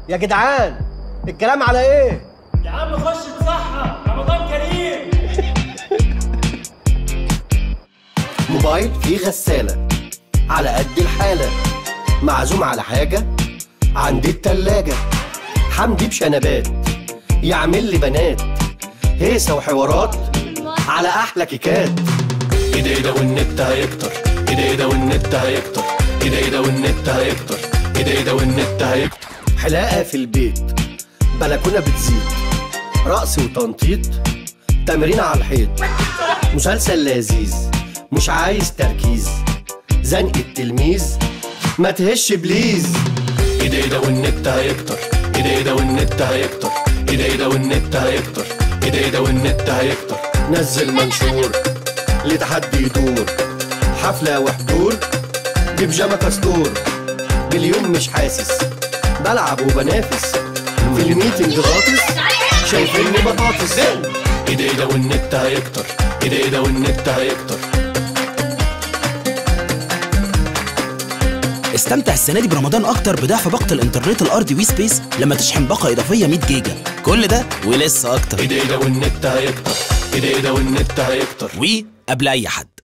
يا جدعان الكلام على ايه يا عم خش تصحى رمضان كريم موبايل فيه غسالة على قد الحالة معزوم على حاجة عندي التلاجة حمدي بشنبات يعمل لي بنات هيصة وحوارات على أحلى كيكات ايه ده ايه ده والنت هيكتر ايه ده ايه ده والنت هيكتر ايه ده ايه ده والنت هيكتر ايه ده ايه ده والنت هيكتر حلاقة في البيت بلكونة بتزيد رقص وتنطيط تمرين على الحيط مسلسل لذيذ مش عايز تركيز زنق التلميذ ما تهش بليز ايه ده ايه ده والنت هيكتر ايه ده ايه ده والنت هيكتر ايه ده ايه ده والنت هيكتر ايه ده ايه ده والنت هيكتر نزل منشور لتحدي يدور حفلة وحضور ببيجامة كاستور باليوم مش حاسس بلعب وبنافس في الميتنج غاطس شايفيني بطاطس ايه ده ايه ده والنت هيكتر ايه ده ايه ده والنت هيكتر استمتع السنة دي برمضان أكتر بضعف باقة الإنترنت الأرضي وي سبيس لما تشحن باقة إضافية 100 جيجا كل ده ولسه أكتر ايه ده ايه ده والنت هيكتر ايه ده ايه ده والنت هيكتر وي قبل أي حد